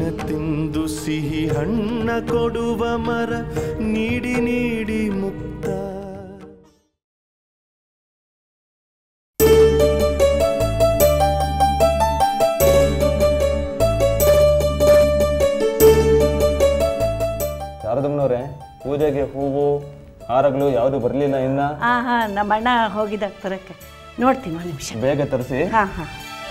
ತಿಂದು ಸಿಹಿ ಹಣ್ಣ ಕೊಡುವ ಮರ ನೀಡಿ ನೀಡಿ ಮುಕ್ತ ಶಾರದಮ್ಮನವ್ರೆ ಪೂಜೆಗೆ ಹೂವು ಹಾರಗಳು ಯಾವುದು ಬರಲಿಲ್ಲ ಇನ್ನ ಹಾಂ ಹಾಂ ನಮ್ಮ ಅಣ್ಣ ಹೋಗಿದ್ದಾಗ ತರಕ್ಕೆ ನೋಡ್ತೀನಿ ಒಂದು ನಿಮಿಷ ಬೇಗ ತರಿಸಿ ಹಾಂ ಹಾಂ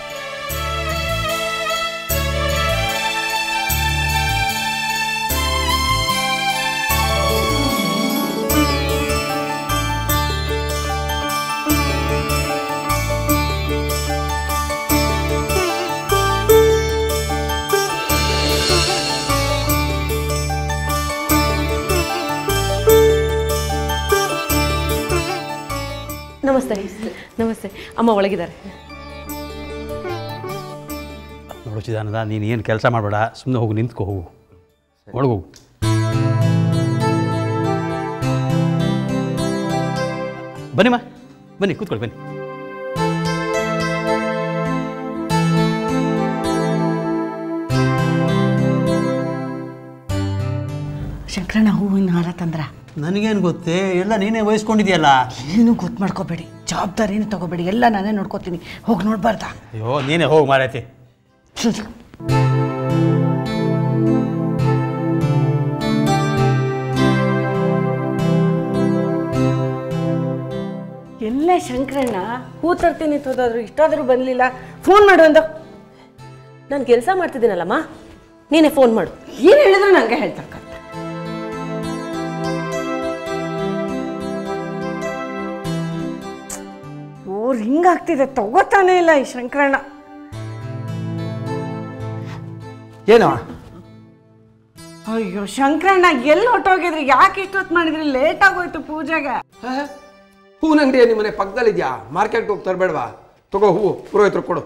ನಮಸ್ತೆ ನಮಸ್ತೆ ಅಮ್ಮ ಒಳಗಿದ್ದಾರೆ ನೋಡು ಚಿದಾನಂದ ನೀನು ಏನು ಕೆಲಸ ಮಾಡಬೇಡ ಸುಮ್ಮನೆ ಹೋಗು ನಿಂತ್ಕೋ ಹೋಗು ಒಳಗೋಗು ಬನ್ನಿಮ್ಮ ಬನ್ನಿ ಕೂತ್ಕೊಳ್ಳಿ ಬನ್ನಿ ಶಂಕರಣ್ಣ ಹೂವಿನ ಹಾರ ತಂದ್ರ ನನಗೇನು ಗೊತ್ತೇ ಎಲ್ಲ ನೀನೇ ವಹಿಸ್ಕೊಂಡಿದ್ಯಲ್ಲ ಏನು ಗೊತ್ತು ಮಾಡ್ಕೋಬೇಡಿ ಜವಾಬ್ದಾರಿನೂ ತಗೋಬೇಡಿ ಎಲ್ಲ ನಾನೇ ನೋಡ್ಕೋತೀನಿ ಹೋಗಿ ನೋಡ್ಬಾರ್ದಾ ಅಯ್ಯೋ ನೀನೇ ಹೋಗಿ ಮಾರೈತಿ ಎಲ್ಲ ಶಂಕರಣ್ಣ ಹೂ ತರ್ತೀನಿ ಅಂತ ಹೋದಾದ್ರು ಇಷ್ಟಾದರೂ ಬರಲಿಲ್ಲ ಫೋನ್ ಮಾಡು ಅಂದ ನಾನು ಕೆಲಸ ಮಾಡ್ತಿದ್ದೀನಲ್ಲಮ್ಮ ನೀನೇ ಫೋನ್ ಮಾಡು ಏನು ಹೇಳಿದ್ರು ನನಗೆ ಹೇಳ್ತಕ್ಕ ಓ ರಿಂಗ್ ಆಗ್ತಿದೆ ತಗೋತಾನೆ ಇಲ್ಲ ಈ ಶಂಕರಣ್ಣ ಏನೋ ಅಯ್ಯೋ ಶಂಕರಣ್ಣ ಎಲ್ಲಿ ಹೊಟ್ಟೋಗಿದ್ರಿ ಯಾಕೆ ಇಷ್ಟೊತ್ತು ಮಾಡಿದ್ರಿ ಲೇಟ್ ಆಗೋಯ್ತು ಪೂಜೆಗೆ ಹೂವಿನ ಅಂಗಡಿ ನಿಮ್ಮ ಮನೆ ಪಕ್ಕದಲ್ಲಿದ್ಯಾ ಮಾರ್ಕೆಟ್ಗೆ ಹೋಗಿ ತರಬೇಡವಾ ತಗೋ ಹೂವು ಪುರೋಹಿತರು ಕೊಡು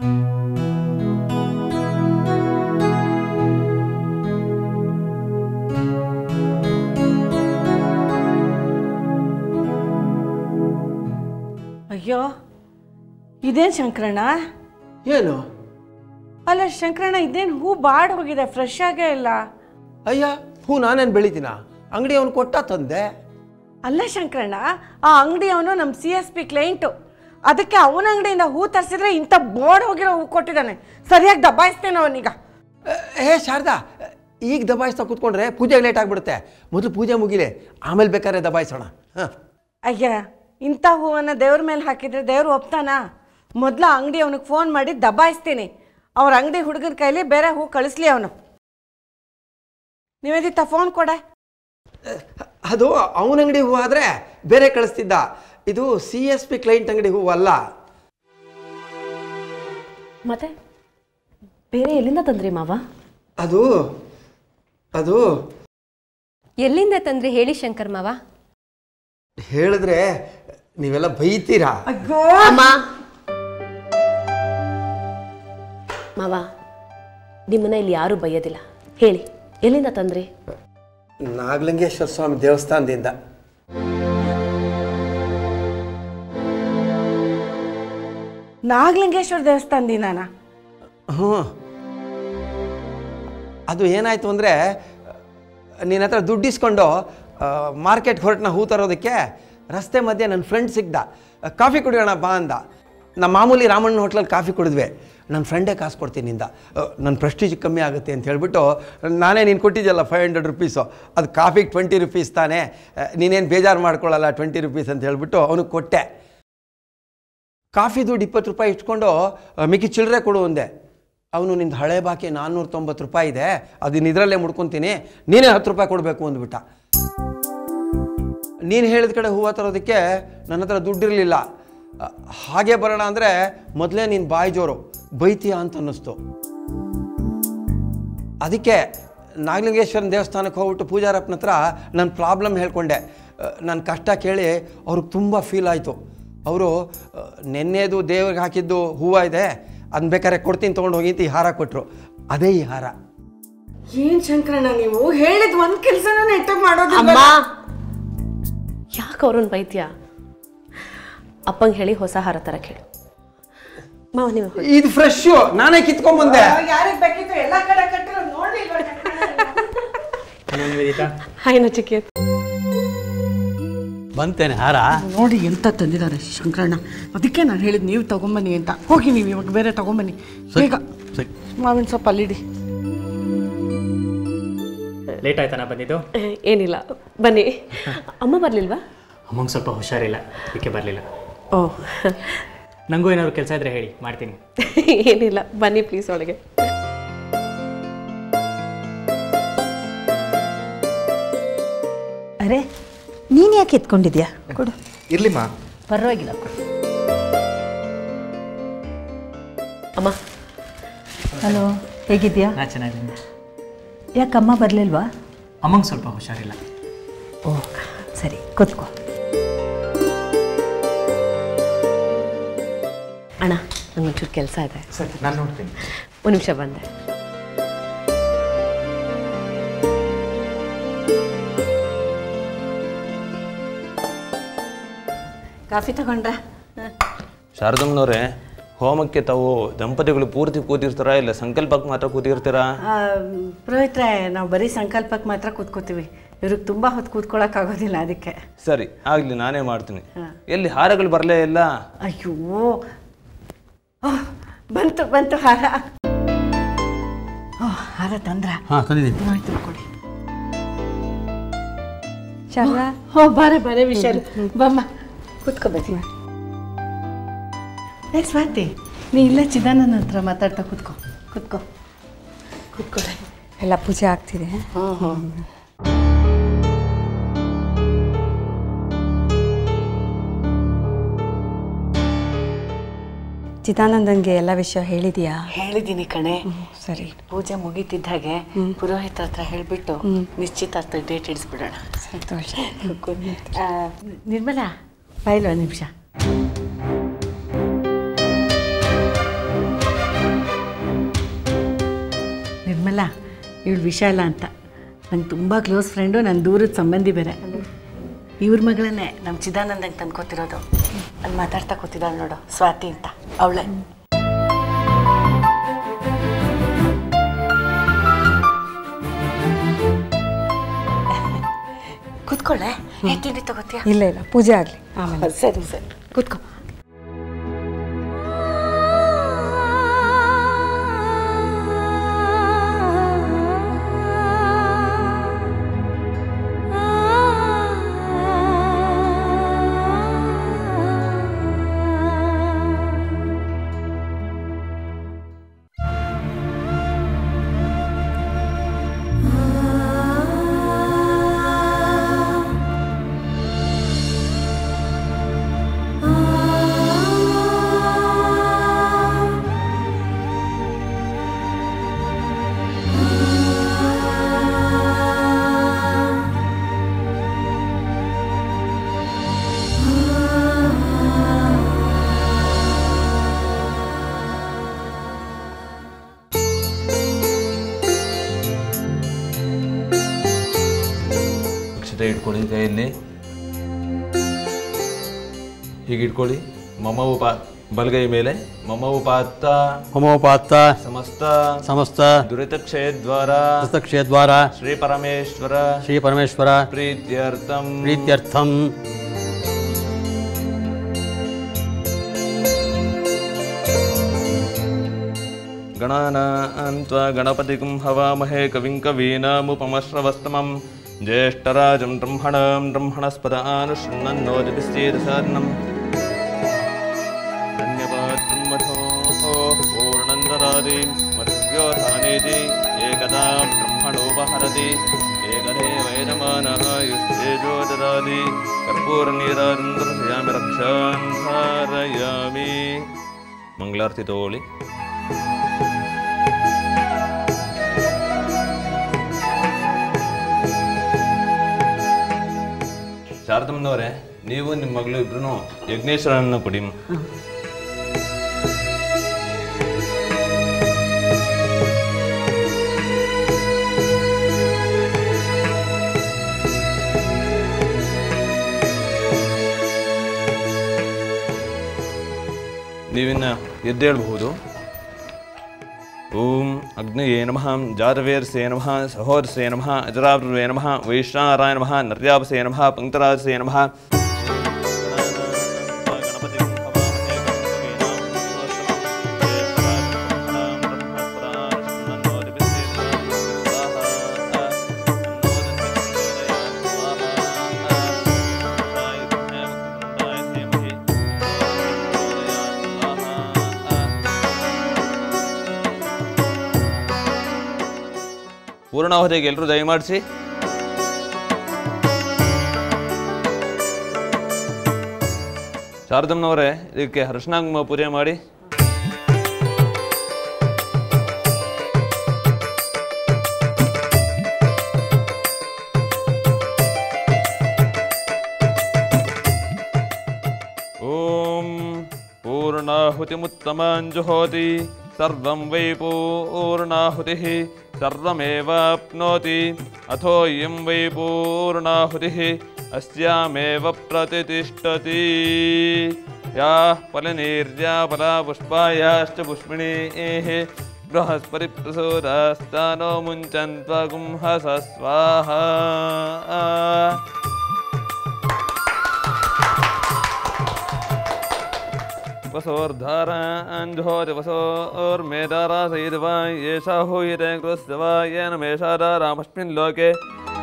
ಅಯ್ಯೋ ಇದೇನು ಶಂಕರಣ್ಣ ಏನು ಅಲ್ಲ ಶಂಕರಣ್ಣ ಇದೇನು ಹೂ ಬಾಡ್ ಹೋಗಿದೆ ಫ್ರೆಶ್ ಆಗೇ ಇಲ್ಲ ಅಯ್ಯ ಹೂ ನಾನೇನು ಬೆಳಿತೀನ ಅಂಗಡಿ ಅವನು ಕೊಟ್ಟ ತಂದೆ ಅಲ್ಲ ಶಂಕರಣ್ಣ ಆ ಅಂಗಡಿಯವನು ನಮ್ಮ ಸಿ ಎಸ್ ಪಿ ಕ್ಲೈಂಟು ಅದಕ್ಕೆ ಅವನ ಅಂಗಡಿಯಿಂದ ಹೂ ತರಿಸಿದ್ರೆ ಇಂಥ ಬೋರ್ಡ್ ಹೋಗಿರೋ ಹೂ ಕೊಟ್ಟಿದ್ದಾನೆ ಸರಿಯಾಗಿ ದಬಾಯಿಸ್ತೇನೆ ಅವನೀಗ ಏ ಶಾರದಾ ಈಗ ದಬಾಯಿಸ್ತಾ ಕೂತ್ಕೊಂಡ್ರೆ ಪೂಜೆಗೆ ಲೇಟ್ ಆಗಿಬಿಡುತ್ತೆ ಮೊದಲು ಪೂಜೆ ಮುಗಿಲೆ ಆಮೇಲೆ ಬೇಕಾದ್ರೆ ದಬಾಯಿಸೋಣ ಹಾಂ ಅಯ್ಯ ಇಂಥ ಹೂವನ್ನು ದೇವ್ರ ಮೇಲೆ ಹಾಕಿದ್ರೆ ದೇವ್ರು ಒಪ್ತಾನಾ ಮೊದಲು ಅಂಗಡಿ ಅವನಿಗೆ ಫೋನ್ ಮಾಡಿ ದಬಾಯಿಸ್ತೀನಿ ಅವ್ರ ಅಂಗಡಿ ಹುಡುಗನ ಕೈಲಿ ಬೇರೆ ಹೂ ಕಳಿಸ್ಲಿ ಅವನು ನಿವೇದಿತ ಫೋನ್ ಕೊಡೆ ಅದು ಅವನ ಅಂಗಡಿ ಹೂವು ಆದರೆ ಬೇರೆ ಕಳಿಸ್ತಿದ್ದ ಇದು ಸಿ ಎಸ್ ಪಿ ಕ್ಲೈಂಟ್ ಅಂಗಡಿ ಹೂವು ಅಲ್ಲ ಮತ್ತೆ ಬೇರೆ ಎಲ್ಲಿಂದ ತಂದ್ರಿ ಮಾವ ಅದು ಅದು ಎಲ್ಲಿಂದ ತಂದ್ರಿ ಹೇಳಿ ಶಂಕರ್ ಮಾವ ಹೇಳಿದ್ರೆ ನೀವೆಲ್ಲ ಬೈತೀರಾ ಅಮ್ಮ ಮಾವ ನಿಮ್ಮನ್ನ ಇಲ್ಲಿ ಯಾರೂ ಬೈಯೋದಿಲ್ಲ ಹೇಳಿ ಎಲ್ಲಿಂದ ತಂದ್ರಿ ನಾಗಲಿಂಗೇಶ್ವರ ಸ್ವಾಮಿ ದೇವಸ್ಥಾನದಿಂದ ನಾಗಲಿಂಗೇಶ್ವರ ದೇವಸ್ಥಾನದಿಂದಾನ ಹ್ಞೂ ಅದು ಏನಾಯಿತು ಅಂದರೆ ನಿನ್ನ ಹತ್ರ ದುಡ್ಡು ಇಸ್ಕೊಂಡು ಮಾರ್ಕೆಟ್ಗೆ ಹೊರಟು ಹೂ ತರೋದಕ್ಕೆ ರಸ್ತೆ ಮಧ್ಯೆ ನನ್ನ ಫ್ರೆಂಡ್ ಸಿಗ್ದ ಕಾಫಿ ಕುಡಿಯೋಣ ಬಾ ಅಂದ ನಮ್ಮ ಮಾಮೂಲಿ ರಾಮಣ್ಣ ಹೋಟ್ಲಲ್ಲಿ ಕಾಫಿ ಕುಡಿದ್ವಿ ನನ್ನ ಫ್ರೆಂಡೇ ಕಾಸು ಕೊಡ್ತೀನಿ ನಿಂದ ನನ್ನ ಪ್ರೆಸ್ಟೀಜ್ ಕಮ್ಮಿ ಆಗುತ್ತೆ ಅಂತ ಹೇಳ್ಬಿಟ್ಟು ನಾನೇ ನೀನು ಕೊಟ್ಟಿದ್ಯಲ್ಲ ಫೈವ್ ಹಂಡ್ರೆಡ್ ರುಪೀಸು ಅದು ಕಾಫಿಗೆ ಟ್ವೆಂಟಿ ರುಪೀಸ್ ತಾನೇ ನೀನೇನು ಬೇಜಾರು ಮಾಡ್ಕೊಳ್ಳಲ್ಲ ಟ್ವೆಂಟಿ ರುಪೀಸ್ ಅಂತ ಹೇಳ್ಬಿಟ್ಟು ಅವನಿಗೆ ಕೊಟ್ಟೆ ಕಾಫಿ ದುಡ್ಡು ಇಪ್ಪತ್ತು ರೂಪಾಯಿ ಇಟ್ಕೊಂಡು ಆ, ಮಿಕ್ಕಿ ಚಿಲ್ಲರೆ ಕೊಡು ಅಂದೆ ಅವನು ನಿಂದು ಹಳೆ ಬಾಕಿ ನಾನ್ನೂರ ತೊಂಬತ್ತು ರೂಪಾಯಿ ಇದೆ ಅದನ್ನ ಇದರಲ್ಲೇ ಮುಡ್ಕೊತೀನಿ ನೀನೇ ಹತ್ತು ರೂಪಾಯಿ ಕೊಡಬೇಕು ಅಂದ್ಬಿಟ್ಟ ನೀನು ಹೇಳಿದ ಕಡೆ ಹೂವು ತರೋದಕ್ಕೆ ನನ್ನ ಹತ್ರ ದುಡ್ಡಿರಲಿಲ್ಲ ಹಾಗೆ ಬರೋಣ ಅಂದರೆ ಮೊದಲೇ ನೀನು ಬಾಯಿ ಜೋರು ಬೈತೀಯ ಅಂತ ಅನ್ನಿಸ್ತು ಅದಕ್ಕೆ ನಾಗಲಿಂಗೇಶ್ವರನ ದೇವಸ್ಥಾನಕ್ಕೆ ಹೋಗ್ಬಿಟ್ಟು ಪೂಜಾರಪ್ಪನ ಹತ್ರ ನನ್ನ ಪ್ರಾಬ್ಲಮ್ ಹೇಳ್ಕೊಂಡೆ ನನ್ನ ಕಷ್ಟ ಕೇಳಿ ಅವ್ರಿಗೆ ತುಂಬ ಫೀಲ್ ಆಯಿತು ಅವರು ನೆನ್ನೆದು ದೇವ್ರಿಗೆ ಹಾಕಿದ್ದು ಹೂವು ಇದೆ ಅದನ್ನ ಬೇಕಾದ್ರೆ ಕೊಡ್ತೀನಿ ತೊಗೊಂಡು ಹೋಗಿ ಅಂತ ಈ ಹಾರ ಕೊಟ್ಟರು ಅದೇ ಈ ಹಾರ ಏನ್ ಶಂಕರಣ್ಣ ನೀವು ಹೇಳಿದ ಒಂದ್ ಕೆಲಸನ ನೆಟ್ಟಗ್ ಮಾಡೋದಿಲ್ಲ ಅಮ್ಮ ಯಾಕೆ ಅವ್ರನ್ನ ಬೈತ್ಯ ಅಪ್ಪಂಗೆ ಹೇಳಿ ಹೊಸ ಹಾರ ತರ ಕೇಳು ಮಾವ ನೀವು ಇದು ಫ್ರೆಶ್ಶು ನಾನೇ ಕಿತ್ಕೊಂಬಂದೆ ಯಾರಿಗ್ ಬೇಕಿತ್ತು ಎಲ್ಲಾ ಕಡೆ ಕಟ್ಟಿರೋ ನೋಡ ಹಾಯ್ ನಚಿಕೇತ್ ಬಂತೇನೆ ಹಾರ ನೋಡಿ ಎಂತ ತಂದಿದ್ದಾರೆ ಶಂಕರಣ್ಣ ಅದಕ್ಕೆ ನಾನು ಹೇಳಿದ್ ನೀವು ತಗೊಂಬನ್ನಿ ಅಂತ ಹೋಗಿ ನೀವು ಇವಾಗ ಬೇರೆ ತಗೊಂಬನ್ನಿ ಬೇಗ ಸರಿ ಮಾವಿನ ಸೊಪ್ಪು ಅಲ್ಲಿಡಿ ಲೇಟ್ ಆಯ್ತಾನ ಬಂದಿದ್ದು ಏನಿಲ್ಲ ಬನ್ನಿ ಅಮ್ಮ ಬರಲಿಲ್ವಾ ಅಮ್ಮಂಗೆ ಸ್ವಲ್ಪ ಹುಷಾರಿಲ್ಲ ಅದಕ್ಕೆ ಬರಲಿಲ್ಲ ಓ ನನಗೂ ಏನಾದ್ರು ಕೆಲಸ ಇದ್ರೆ ಹೇಳಿ ಮಾಡ್ತೀನಿ ಏನಿಲ್ಲ ಬನ್ನಿ ಪ್ಲೀಸ್ ಒಳಗೆ ಅರೆ ನೀನು ಯಾಕೆ ಎತ್ಕೊಂಡಿದ್ಯಾ ಕೊಡು ಇರ್ಲಿಮ್ಮ ಪರವಾಗಿಲ್ಲ ಕೊಡು ಅಮ್ಮ ಹಲೋ ಹೇಗಿದ್ಯಾ ನಾ ಚೆನ್ನಾಗಿದ್ದೀನಿ ಯಾಕಮ್ಮ ಬರಲಿಲ್ವಾ ಅಮ್ಮಂಗೆ ಸ್ವಲ್ಪ ಹುಷಾರಿಲ್ಲ ಓ ಸರಿ ಕೂತ್ಕೋ ಅಣ್ಣ ನಂಗೊಂಚೂರು ಕೆಲಸ ಇದೆ ಸರಿ ನಾನು ನೋಡ್ತೀನಿ ಒಂದು ನಿಮಿಷ ಬಂದೆ ಕಾಫಿ ತಗೊಂಡ್ರಾ ಶಾರದಮ್ಮನವ್ರೆ ಹೋಮಕ್ಕೆ ತಾವು ದಂಪತಿಗಳು ಪೂರ್ತಿ ಕೂತಿರ್ತಾರಾ ಇಲ್ಲ ಸಂಕಲ್ಪಕ್ಕೆ ಮಾತ್ರ ಕೂತಿರ್ತೀರಾ ಪುರೋಹಿತ್ರೆ ನಾವು ಬರೀ ಸಂಕಲ್ಪಕ್ಕೆ ಮಾತ್ರ ಕೂತ್ಕೋತೀವಿ ಇವ್ರಿಗೆ ತುಂಬ ಹೊತ್ತು ಕೂತ್ಕೊಳ್ಳೋಕ್ಕಾಗೋದಿಲ್ಲ ಅದಕ್ಕೆ ಸರಿ ಆಗ್ಲಿ ನಾನೇ ಮಾಡ್ತೀನಿ ಎಲ್ಲಿ ಹಾರಗಳು ಬರಲೇ ಇಲ್ಲ ಅಯ್ಯೋ ಓಹ್, ಬಂತು ಬಂತು ಹಾರ ಓಹ್ ಹಾರ ತಂದ್ರ ಹಾಂ ತಂದಿದ್ದೀನಿ ಆಯ್ತು ಕೊಡಿ ಶಾರದಾ ಹೋ ಬಾರೆ ಬಾರೆ ವಿಶಾಲ್ ಬಮ್ಮ ಕೂತ್ಕೋ ಬದಿ ಏ ಸ್ವಾತಿ ನೀ ಇಲ್ಲೇ ಚಿದಾನಂದ ಹತ್ರ ಮಾತಾಡ್ತಾ ಕೂತ್ಕೋ ಕೂತ್ಕೋ ಕೂತ್ಕೊಳ್ಳಿ ಎಲ್ಲ ಪೂಜೆ ಆಗ್ತಿದೆ ಹ್ಞೂ ಹ್ಞೂ ಚಿದಾನಂದಂಗೆ ಎಲ್ಲ ವಿಷಯ ಹೇಳಿದೀಯಾ ಹೇಳಿದ್ದೀನಿ ಕಣೆ ಸರಿ ಪೂಜೆ ಮುಗೀತಿದ್ದ ಹಾಗೆ ಪುರೋಹಿತ ಹತ್ರ ಹೇಳಿಬಿಟ್ಟು ನಿಶ್ಚಿತಾರ್ಥ ಡೇಟ್ ಇಡಿಸ್ಬಿಡೋಣ ಸಂತೋಷ ಆ, ನಿರ್ಮಲಾ ಬಾಯಿಲ್ ಒಂದು ನಿಮಿಷ ನಿರ್ಮಲಾ ಇವಳು ವಿಶಾಲ ಅಂತ ನಂಗೆ ತುಂಬ ಕ್ಲೋಸ್ ಫ್ರೆಂಡು ನನ್ನ ದೂರದ ಸಂಬಂಧಿ ಬೇರೆ ಇವ್ರ ಮಗಳನ್ನೇ ನಮ್ಮ ಚಿದಾನಂದಂಗೆ ತಂದ್ಕೊತಿರೋದು ಅಲ್ಲಿ ಮಾತಾಡ್ತಾ ಕೂತಿದ್ದಾಳೆ ನೋಡು ಸ್ವಾತಿ ಅಂತ ಅವಳೆ ಕೂತ್ಕೊಳ್ಳೆ ಏ ತಿಂಡಿ ತಗೋತೀಯ ಇಲ್ಲ ಇಲ್ಲ ಪೂಜೆ ಆಗಲಿ ಆಮೇಲೆ ಸರಿ ಸರಿ ಕೂತ್ಕೋ ಅಕ್ಷತೆ ಇಟ್ಕೊಳ್ಳಿ ಕೈಯಲ್ಲಿ ಹೀಗೆ ಇಟ್ಕೊಳ್ಳಿ ಮಮ ಉಪ ಬಲಗೈ ಮೇಲೆ ಮಮ ಉಪಾತ್ತ ಹೋಮೋಪಾತ್ತ ಸಮಸ್ತ ಸಮಸ್ತ ದುರಿತಕ್ಷಯದ್ವಾರ ಹಸ್ತಕ್ಷೇದ್ವಾರ ಶ್ರೀ ಪರಮೇಶ್ವರ ಶ್ರೀ ಪರಮೇಶ್ವರ ಪ್ರೀತ್ಯರ್ಥಂ ಪ್ರೀತ್ಯರ್ಥಂ ಗಣಾನಾನ್ತ್ವಾ ಗಣಪತಿಗುಂ ಹವಾಮಹೇ ಕವಿಂ ಕವೀನಾಮುಪಮಶ್ರವಸ್ತಮಂ ಜ್ಯೇಷ್ಠರಾಜಂ ಬ್ರಹ್ಮಣಂ ಬ್ರಹ್ಮಣಸ್ಪದ ಆನುಶೃಣ್ವನ್ನೋದಿಭಿಶ್ಚೇದಸಾರ್ಣಂ ಧನ್ಯವಾದ್ಂ ಮಧೋಃ ಪೂರ್ಣಂದರಾದಿಂ ಮಧ್ಯೋಧಾನೇತಿ ಏಕದಾ ಬ್ರಹ್ಮಣೋಪಹರತಿ ಏಕದೇವೈನಮಾನಯುಸ್ತೇಜೋ ದದಾತಿ ಕರ್ಪೂರನೀರಾಜಂ ದರ್ಶಯಾಮಿ ರಕ್ಷಾಂ ಧಾರಯಾಮಿ ಮಂಗಳಾರತಿ ತಗೊಳ್ಳಿ ಶಾರದಮ್ಮನವರೇ ನೀವು ನಿಮ್ಮ ಮಗಳು ಇಬ್ರು ಯಜ್ಞೇಶ್ವರನ್ನ ಕೊಡಿ ನೀವಿನ್ನ ಎದ್ದೇಳಬಹುದು ಓಂ ಅಗ್ನಿಯೇ ನಮಃ ಜಾತವೇರ್ಸೇ ನಮಃ ಸಹೋದಸೇ ನಮಃ ಅಜರಾವೃವೇ ನಮಃ ವೈಶ್ರಾರಾಯ ನಮಃ ನರ್ಯಾಪಸೇ ನಮಃ ಪಂಕ್ತರಾಜಸೇ ನಮಃ ಪೂರ್ಣಾಹುತಿಗೆ ಎಲ್ಲರೂ ದಯಮಾಡಿಸಿ ಶಾರದಮ್ಮನವರೇ ಇದಕ್ಕೆ ಹರ್ಷನಾಂಗ ಪೂಜೆ ಮಾಡಿ ಓಂ ಪೂರ್ಣಾಹುತಿमुत्तमाञ्जुहोति सर्वं वै पूर्णाहुतिः सर्वमेवाप्नोति अथोऽयं वै पूर्णाहुतिः अस्यामेव प्रतितिष्ठति याः फलनीर्या फलापुष्पायाश्च पुष्पिणीः बृहस्पतिप्रसूदास्तानो मुञ्चन्त्वगुंहस स्वाहा वसोर्धाराञ्जोति वसोर्मेधारासयिद्वा येषा हूयते कृतस्य वा येन मेषाधारामस्मिन् लोके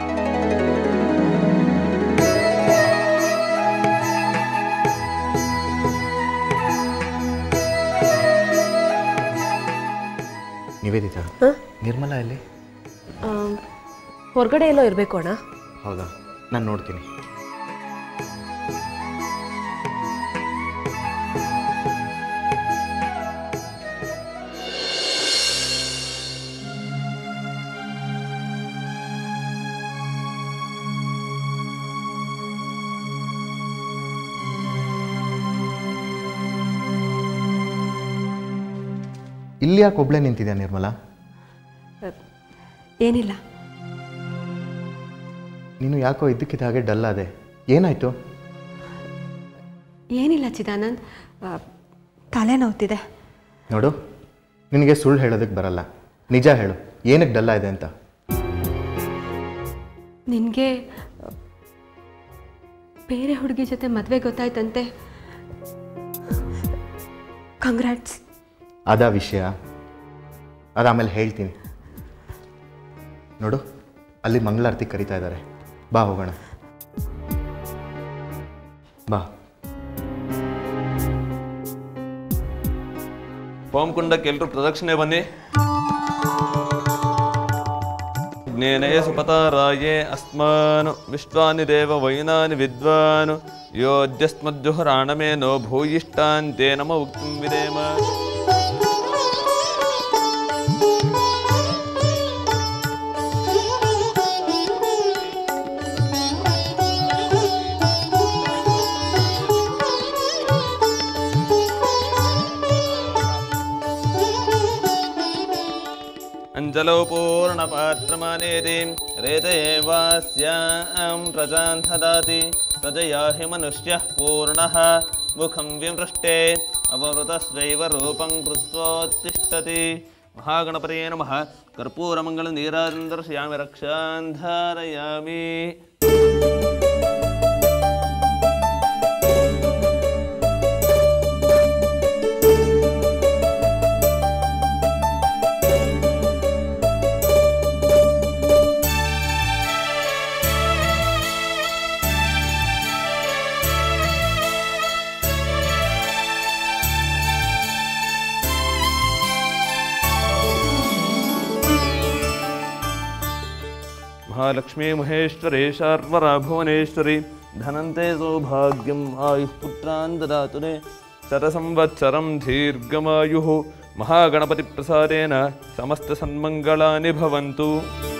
ನಿವೇದಿತಾ ನಿರ್ಮಲಾ ಎಲ್ಲಿ ಹೊರಗಡೆ ಎಲ್ಲೋ ಇರಬೇಕು ಅಣ್ಣ ಹೌದಾ ನಾನು ನೋಡ್ತೀನಿ ಇಲ್ಲಿ ಯಾಕೆ ಒಬ್ಳೆ ನಿಂತಿದ್ಯಾ ನಿರ್ಮಲಾ ಏನಿಲ್ಲ ನೀನು ಯಾಕೋ ಇದ್ದಕ್ಕಿದ್ದ ಹಾಗೆ ಡಲ್ ಆದೆ ಏನಾಯ್ತು ಏನಿಲ್ಲ ಚಿದಾನಂದ್ ಆ, ತಲೆ ನೋವ್ತಿದೆ ನೋಡು ನಿನಗೆ ಸುಳ್ಳು ಹೇಳೋದಕ್ಕೆ ಬರಲ್ಲ ನಿಜ ಹೇಳು ಏನಕ್ಕೆ ಡಲ್ಲ ಇದೆ ಅಂತ ನಿನಗೆ ಬೇರೆ ಹುಡುಗಿ ಜೊತೆ ಮದುವೆ ಗೊತ್ತಾಯ್ತಂತೆ ಕಂಗ್ರಾಟ್ಸ್ ಅದ ವಿಷಯ ಅದಾಮೇಲೆ ಹೇಳ್ತೀನಿ ನೋಡು ಅಲ್ಲಿ ಮಂಗಳಾರತಿ ಕರಿತಾ ಇದ್ದಾರೆ ಬಾ ಹೋಗೋಣ ಬಾ ಹೋಮಕುಂಡಕ್ಕೆ ಎಲ್ಲರೂ ಪ್ರದಕ್ಷಿಣೆ ಬನ್ನಿ ಜ್ಞೇನಯ ಸುಪತಾರಾಯೇ ಅಸ್ಮಾನು ವಿಶ್ವಾನಿ ದೇವ ವೈನಾನಿ ವಿದ್ವಾನು ಯೋದ್ಯಸ್ಮದ್ಜುಹರಾಣಮೇನೋ ಭೂಯಿಷ್ಟಾಂತೆ ನಮ ಉಕ್ತಿಂ ವಿದೇಮ अञ्जलौ पूर्णपात्रमानेति रेतयेवास्यां प्रजां ददाति प्रजया हि मनुष्यः पूर्णः मुखं विमृष्टे अववृतस्वैव रूपं कृत्वोत्तिष्ठति महागणपतये नमः कर्पूरमङ्गलनीराजं दर्शयामि रक्षान् धारयामि महालक्ष्मी महेश्वरी शार्वरा भुवनेश्वरी धनन्ते सौभाग्यम् आयुः पुत्रान् ददातु ने शतसंवत्सरं दीर्घमायुः महागणपतिप्रसादेन समस्तसन्मङ्गलानि भवन्तु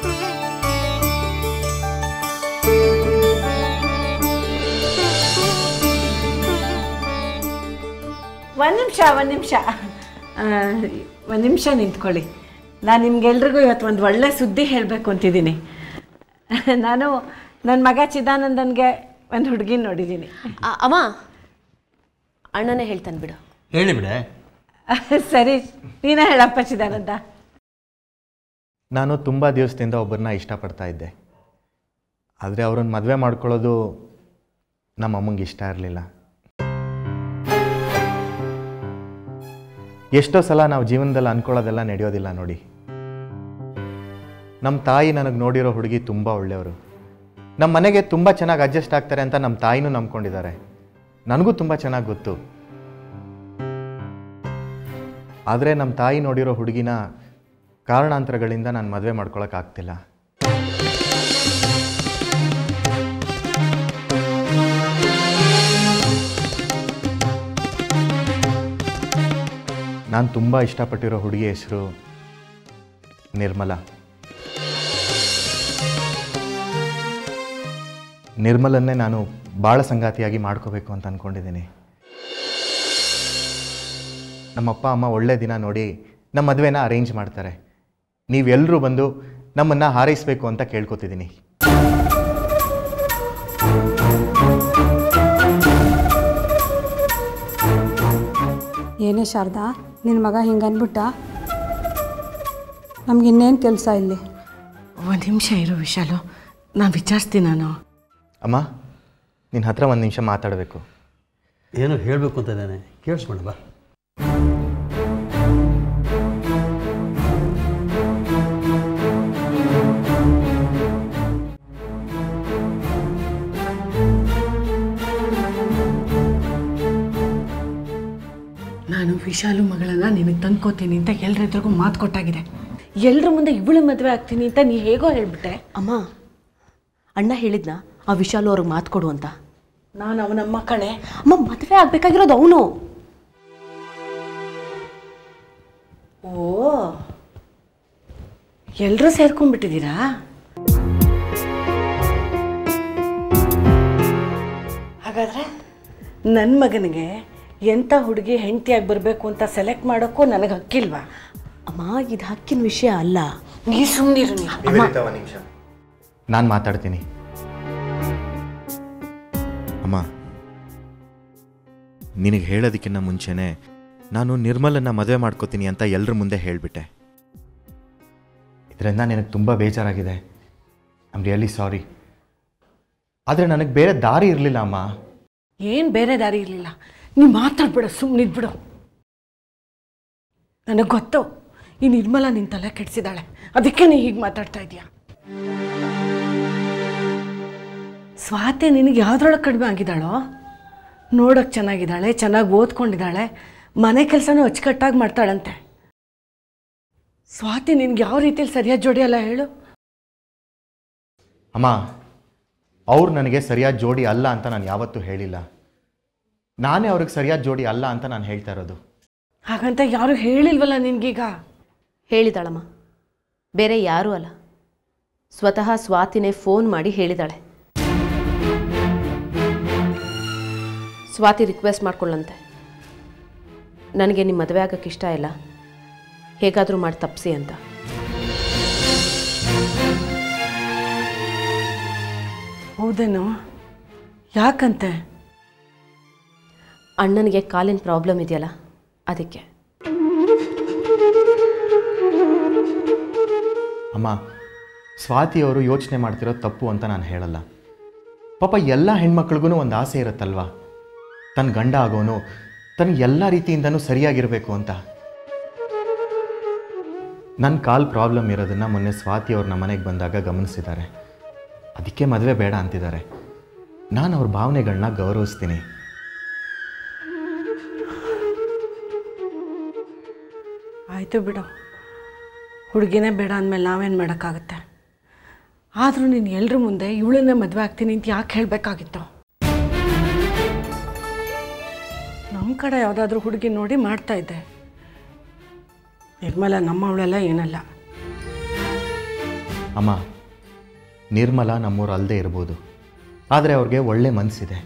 ಒಂದು ನಿಮಿಷ ಒಂದು ನಿಮಿಷ ಒಂದು ನಿಮಿಷ ನಿಂತ್ಕೊಳ್ಳಿ ನಾನು ನಿಮ್ಗೆಲ್ರಿಗೂ ಇವತ್ತು ಒಂದು ಒಳ್ಳೆ ಸುದ್ದಿ ಹೇಳಬೇಕು ಅಂತಿದ್ದೀನಿ ನಾನು ನನ್ನ ಮಗ ಚಿದಾನಂದನ್ಗೆ ಒಂದು ಹುಡುಗಿನ ನೋಡಿದ್ದೀನಿ ಆ, ಅಮ್ಮ ಅಣ್ಣನೇ ಹೇಳ್ತಾನೆ ಬಿಡು ಹೇಳಿ ಬಿಡೆ ಸರಿ ನೀನೇ ಹೇಳಪ್ಪ ಚಿದಾನಂದ ನಾನು ತುಂಬ ದಿವಸದಿಂದ ಒಬ್ಬರನ್ನ ಇಷ್ಟಪಡ್ತಾ ಇದ್ದೆ ಆದರೆ ಅವ್ರನ್ನ ಮದುವೆ ಮಾಡ್ಕೊಳ್ಳೋದು ನಮ್ಮ ಅಮ್ಮಂಗೆ ಇಷ್ಟ ಇರಲಿಲ್ಲ ಎಷ್ಟೋ ಸಲ ನಾವು ಜೀವನದಲ್ಲಿ ಅಂದ್ಕೊಳ್ಳೋದೆಲ್ಲ ನಡೆಯೋದಿಲ್ಲ ನೋಡಿ ನಮ್ಮ ತಾಯಿ ನನಗೆ ನೋಡಿರೋ ಹುಡುಗಿ ತುಂಬ ಒಳ್ಳೆಯವರು ನಮ್ಮ ಮನೆಗೆ ತುಂಬ ಚೆನ್ನಾಗಿ ಅಡ್ಜಸ್ಟ್ ಆಗ್ತಾರೆ ಅಂತ ನಮ್ಮ ತಾಯಿನೂ ನಂಬ್ಕೊಂಡಿದ್ದಾರೆ ನನಗೂ ತುಂಬ ಚೆನ್ನಾಗಿ ಗೊತ್ತು ಆದರೆ ನಮ್ಮ ತಾಯಿ ನೋಡಿರೋ ಹುಡುಗಿನ ಕಾರಣಾಂತರಗಳಿಂದ ನಾನು ಮದುವೆ ಮಾಡ್ಕೊಳಕ್ಕಾಗ್ತಿಲ್ಲ ನಾನು ತುಂಬ ಇಷ್ಟಪಟ್ಟಿರೋ ಹುಡುಗಿ ಹೆಸರು ನಿರ್ಮಲಾ ನಿರ್ಮಲನ್ನೇ ನಾನು ಭಾಳ ಸಂಗಾತಿಯಾಗಿ ಮಾಡ್ಕೋಬೇಕು ಅಂತ ಅಂದ್ಕೊಂಡಿದ್ದೀನಿ ನಮ್ಮಪ್ಪ ಅಮ್ಮ ಒಳ್ಳೆ ದಿನ ನೋಡಿ ನಮ್ಮ ಮದುವೆನ ಅರೇಂಜ್ ಮಾಡ್ತಾರೆ ನೀವೆಲ್ಲರೂ ಬಂದು ನಮ್ಮನ್ನು ಹಾರೈಸಬೇಕು ಅಂತ ಕೇಳ್ಕೊತಿದ್ದೀನಿ ಏನೇ ಶಾರದಾ ನಿನ್ನ ಮಗ ಹಿಂಗೆ ಅಂದ್ಬಿಟ್ಟ ನಮ್ಗೆ ಇನ್ನೇನು ಕೆಲಸ ಇಲ್ಲಿ ಒಂದು ನಿಮಿಷ ಇರು ವಿಶಾಲು ನಾನು ವಿಚಾರಿಸ್ತೀನಿ ನಾನು ಅಮ್ಮ ನಿನ್ನ ಹತ್ರ ಒಂದು ನಿಮಿಷ ಮಾತಾಡಬೇಕು ಏನೋ ಹೇಳಬೇಕು ಅಂತ ಇದ್ದಾನೆ ಕೇಳಿಸ್ಬೇಡ ಬಾ ನಾನು ವಿಶಾಲು ಮಗಳನ್ನ ನಿನಗೆ ತಂದ್ಕೋತೀನಿ ಅಂತ ಎಲ್ರೆದ್ರಿಗೂ ಮಾತು ಕೊಟ್ಟಾಗಿದೆ ಎಲ್ಲರ ಮುಂದೆ ಇವಳು ಮದುವೆ ಆಗ್ತೀನಿ ಅಂತ ನೀ ಹೇಗೋ ಹೇಳ್ಬಿಟ್ಟೆ ಅಮ್ಮ ಅಣ್ಣ ಹೇಳಿದ್ನ ಆ ವಿಶಾಲು ಅವ್ರಿಗೆ ಮಾತು ಕೊಡು ಅಂತ ನಾನು ಅವನಮ್ಮ ಕಣೆ ಅಮ್ಮ ಮದುವೆ ಆಗ್ಬೇಕಾಗಿರೋದು ಅವನು ಓ ಎಲ್ಲರೂ ಸೇರ್ಕೊಂಡ್ಬಿಟ್ಟಿದ್ದೀರಾ ಹಾಗಾದ್ರೆ ನನ್ನ ಮಗನಿಗೆ ಎಂಥ ಹುಡುಗಿ ಹೆಂಡತಿಯಾಗಿ ಬರಬೇಕು ಅಂತ ಸೆಲೆಕ್ಟ್ ಮಾಡೋಕ್ಕೂ ನನಗೆ ಹಕ್ಕಿಲ್ವಾ ಅಮ್ಮ ಇದು ಹಕ್ಕಿನ ವಿಷಯ ಅಲ್ಲ ನೀ ಸುಮ್ಮನಿರು ನೀ ನಿಮಿಷ ನಾನು ಮಾತಾಡ್ತೀನಿ ಅಮ್ಮ ನಿನಗೆ ಹೇಳೋದಕ್ಕಿಂತ ಮುಂಚೆನೇ ನಾನು ನಿರ್ಮಲನ್ನ ಮದುವೆ ಮಾಡ್ಕೋತೀನಿ ಅಂತ ಎಲ್ಲರ ಮುಂದೆ ಹೇಳಿಬಿಟ್ಟೆ ಇದರಿಂದ ನಿನಗೆ ತುಂಬ ಬೇಜಾರಾಗಿದೆ ಐಮ್ ರಿಯಲಿ ಸಾರಿ ಆದರೆ ನನಗೆ ಬೇರೆ ದಾರಿ ಇರಲಿಲ್ಲ ಅಮ್ಮ ಏನು ಬೇರೆ ದಾರಿ ಇರಲಿಲ್ಲ ನೀ ಮಾತಾಡ್ಬೇಡ ಸುಮ್ಮನಿದ್ಬಿಡು ನನಗೆ ಗೊತ್ತು ಈ ನಿರ್ಮಲ ನಿನ್ನ ತಲೆ ಕೆಡಿಸಿದಾಳೆ ಅದಕ್ಕೆ ನೀ ಹೀಗೆ ಮಾತಾಡ್ತಾ ಇದೀಯ ಸ್ವಾತಿ ನಿನಗೆ ಯಾವ್ದ್ರೊಳಗೆ ಕಡಿಮೆ ಆಗಿದ್ದಾಳೋ ನೋಡೋಕೆ ಚೆನ್ನಾಗಿದ್ದಾಳೆ ಚೆನ್ನಾಗಿ ಓದ್ಕೊಂಡಿದ್ದಾಳೆ ಮನೆ ಕೆಲಸನೂ ಅಚ್ಚುಕಟ್ಟಾಗಿ ಮಾಡ್ತಾಳಂತೆ ಸ್ವಾತಿ ನಿನ್ಗೆ ಯಾವ ರೀತಿಯಲ್ಲಿ ಸರಿಯಾದ ಜೋಡಿಯಲ್ಲ ಹೇಳು ಅಮ್ಮ ಅವ್ರು ನನಗೆ ಸರಿಯಾದ ಜೋಡಿ ಅಲ್ಲ ಅಂತ ನಾನು ಯಾವತ್ತೂ ಹೇಳಿಲ್ಲ ನಾನೇ ಅವ್ರಿಗೆ ಸರಿಯಾದ ಜೋಡಿ ಅಲ್ಲ ಅಂತ ನಾನು ಹೇಳ್ತಾ ಇರೋದು ಹಾಗಂತ ಯಾರು ಹೇಳಿಲ್ವಲ್ಲ ನಿನ್ಗೀಗ ಹೇಳಿದಾಳಮ್ಮ ಬೇರೆ ಯಾರೂ ಅಲ್ಲ ಸ್ವತಃ ಸ್ವಾತಿನೇ ಫೋನ್ ಮಾಡಿ ಹೇಳಿದಾಳೆ ಸ್ವಾತಿ ರಿಕ್ವೆಸ್ಟ್ ಮಾಡ್ಕೊಳ್ಳಂತೆ ನನಗೆ ನಿಮ್ಮ ಮದುವೆ ಆಗೋಕ್ಕೆ ಇಷ್ಟ ಇಲ್ಲ ಹೇಗಾದರೂ ಮಾಡಿ ತಪ್ಪಿಸಿ ಅಂತ ಹೌದೇನೋ ಯಾಕಂತೆ ಅಣ್ಣನಿಗೆ ಕಾಲಿನ ಪ್ರಾಬ್ಲಮ್ ಇದೆಯಲ್ಲ ಅದಕ್ಕೆ ಅಮ್ಮ ಸ್ವಾತಿಯವರು ಯೋಚನೆ ಮಾಡ್ತಿರೋದು ತಪ್ಪು ಅಂತ ನಾನು ಹೇಳಲ್ಲ ಪಾಪ ಎಲ್ಲ ಹೆಣ್ಮಕ್ಳಿಗೂ ಒಂದು ಆಸೆ ಇರುತ್ತಲ್ವಾ ತನ್ನ ಗಂಡ ಆಗೋನು ತನ್ನ ಎಲ್ಲ ರೀತಿಯಿಂದನೂ ಸರಿಯಾಗಿರಬೇಕು ಅಂತ ನನ್ನ ಕಾಲ್ ಪ್ರಾಬ್ಲಮ್ ಇರೋದನ್ನು ಮೊನ್ನೆ ಸ್ವಾತಿ ಅವ್ರು ನಮ್ಮ ಮನೆಗೆ ಬಂದಾಗ ಗಮನಿಸಿದ್ದಾರೆ ಅದಕ್ಕೆ ಮದುವೆ ಬೇಡ ಅಂತಿದ್ದಾರೆ ನಾನು ಅವ್ರ ಭಾವನೆಗಳನ್ನ ಗೌರವಿಸ್ತೀನಿ ಆಯಿತು ಬಿಡು ಹುಡುಗಿನೇ ಬೇಡ ಅಂದಮೇಲೆ ನಾವೇನು ಮಾಡೋಕ್ಕಾಗತ್ತೆ ಆದರೂ ನೀನು ಎಲ್ರ ಮುಂದೆ ಇವಳನ್ನೇ ಮದುವೆ ಆಗ್ತೀನಿ ಅಂತ ಯಾಕೆ ಹೇಳಬೇಕಾಗಿತ್ತು ನಮ್ಮ ಕಡೆ ಯಾವುದಾದ್ರೂ ಹುಡುಗಿ ನೋಡಿ ಮಾಡ್ತಾ ಇದ್ದೆ ನಿರ್ಮಲ ನಮ್ಮವಳೆಲ್ಲ ಏನಲ್ಲ ಅಮ್ಮ ನಿರ್ಮಲ ನಮ್ಮೂರು ಅಲ್ಲದೆ ಇರ್ಬೋದು ಆದರೆ ಅವ್ರಿಗೆ ಒಳ್ಳೆ ಮನಸ್ಸಿದೆ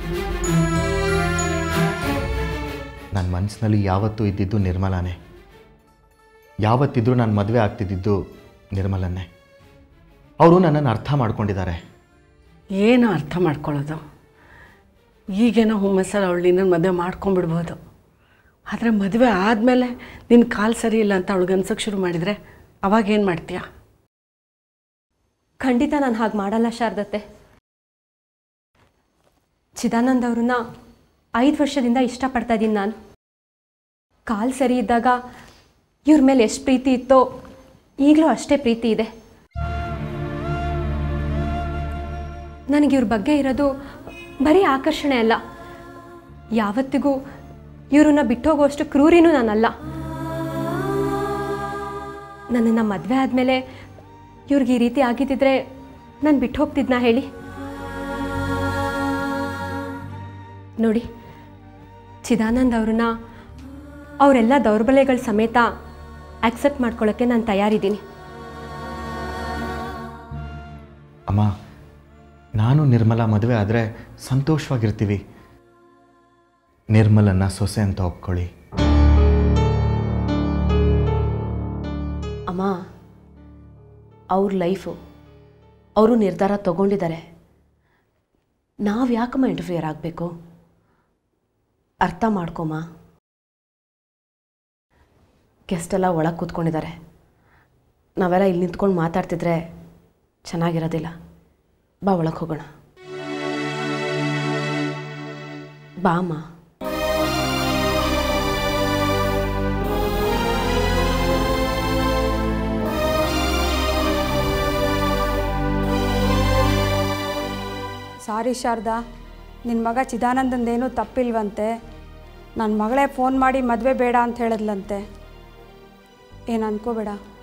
ನನ್ನ ಮನಸ್ಸಿನಲ್ಲಿ ಯಾವತ್ತೂ ಇದ್ದಿದ್ದು ನಿರ್ಮಲಾನೇ ಯಾವತ್ತಿದ್ರೂ ನಾನು ಮದುವೆ ಆಗ್ತಿದ್ದಿದ್ದು ನಿರ್ಮಲನ್ನೇ ಅವರು ನನ್ನನ್ನು ಅರ್ಥ ಮಾಡ್ಕೊಂಡಿದ್ದಾರೆ ಏನು ಅರ್ಥ ಮಾಡ್ಕೊಳ್ಳೋದು ಈಗೇನೋ ಹುಮ್ಮಸ್ಸಲ್ಲಿ ಅವಳು ನಿನ್ನ ಮದುವೆ ಮಾಡ್ಕೊಂಬಿಡ್ಬೋದು ಆದರೆ ಮದುವೆ ಆದಮೇಲೆ ನಿನ್ನ ಕಾಲು ಸರಿ ಇಲ್ಲ ಅಂತ ಅವಳಿಗೆ ಅನ್ಸೋಕ್ಕೆ ಶುರು ಮಾಡಿದರೆ ಅವಾಗೇನು ಮಾಡ್ತೀಯಾ ಖಂಡಿತ ನಾನು ಹಾಗೆ ಮಾಡಲ್ಲ ಶಾರದತ್ತೆ ಚಿದಾನಂದ್ ಅವ್ರನ್ನ ಐದು ವರ್ಷದಿಂದ ಇಷ್ಟಪಡ್ತಾ ಇದ್ದೀನಿ ನಾನು ಕಾಲು ಸರಿ ಇದ್ದಾಗ ಇವ್ರ ಮೇಲೆ ಎಷ್ಟು ಪ್ರೀತಿ ಇತ್ತೋ ಈಗಲೂ ಅಷ್ಟೇ ಪ್ರೀತಿ ಇದೆ ನನಗೆ ಇವ್ರ ಬಗ್ಗೆ ಇರೋದು ಬರೀ ಆಕರ್ಷಣೆ ಅಲ್ಲ ಯಾವತ್ತಿಗೂ ಇವ್ರನ್ನ ಬಿಟ್ಟೋಗೋಷ್ಟು ಕ್ರೂರಿನೂ ನಾನಲ್ಲ ನನ್ನನ್ನು ಮದುವೆ ಆದಮೇಲೆ ಇವ್ರಿಗೆ ಈ ರೀತಿ ಆಗಿದ್ದಿದ್ರೆ ನಾನು ಬಿಟ್ಟು ಹೋಗ್ತಿದ್ನಾ ಹೇಳಿ ನೋಡಿ ಚಿದಾನಂದ್ ಅವ್ರನ್ನ ಅವರೆಲ್ಲ ದೌರ್ಬಲ್ಯಗಳ ಸಮೇತ ಆಕ್ಸೆಪ್ಟ್ ಮಾಡ್ಕೊಳ್ಳೋಕ್ಕೆ ನಾನು ತಯಾರಿದ್ದೀನಿ ಅಮ್ಮ ನಾನು ನಿರ್ಮಲ ಮದುವೆ ಆದರೆ ಸಂತೋಷವಾಗಿರ್ತೀವಿ ನಿರ್ಮಲನ್ನ ಸೊಸೆ ಅಂತ ಒಪ್ಕೊಳ್ಳಿ ಅಮ್ಮ ಅವ್ರ ಲೈಫು ಅವರು ನಿರ್ಧಾರ ತಗೊಂಡಿದ್ದಾರೆ ನಾವು ಯಾಕಮ್ಮ ಇಂಟರ್ಫಿಯರ್ ಆಗಬೇಕು ಅರ್ಥ ಮಾಡ್ಕೊಮ್ಮ ಗೆಸ್ಟೆಲ್ಲ ಒಳಗೆ ಕೂತ್ಕೊಂಡಿದ್ದಾರೆ ನಾವೆಲ್ಲ ಇಲ್ಲಿ ನಿಂತ್ಕೊಂಡು ಮಾತಾಡ್ತಿದ್ರೆ ಚೆನ್ನಾಗಿರೋದಿಲ್ಲ ಬಾ ಒಳಗೆ ಹೋಗೋಣ ಬಾ ಅಮ್ಮ ಸಾರಿ ಶಾರದಾ ನಿನ್ನ ಮಗ ಚಿದಾನಂದಂದೇನೂ ತಪ್ಪಿಲ್ವಂತೆ ನನ್ನ ಮಗಳೇ ಫೋನ್ ಮಾಡಿ ಮದುವೆ ಬೇಡ ಅಂತ ಹೇಳಿದ್ಲಂತೆ ಏನು ಅನ್ಕೋಬೇಡ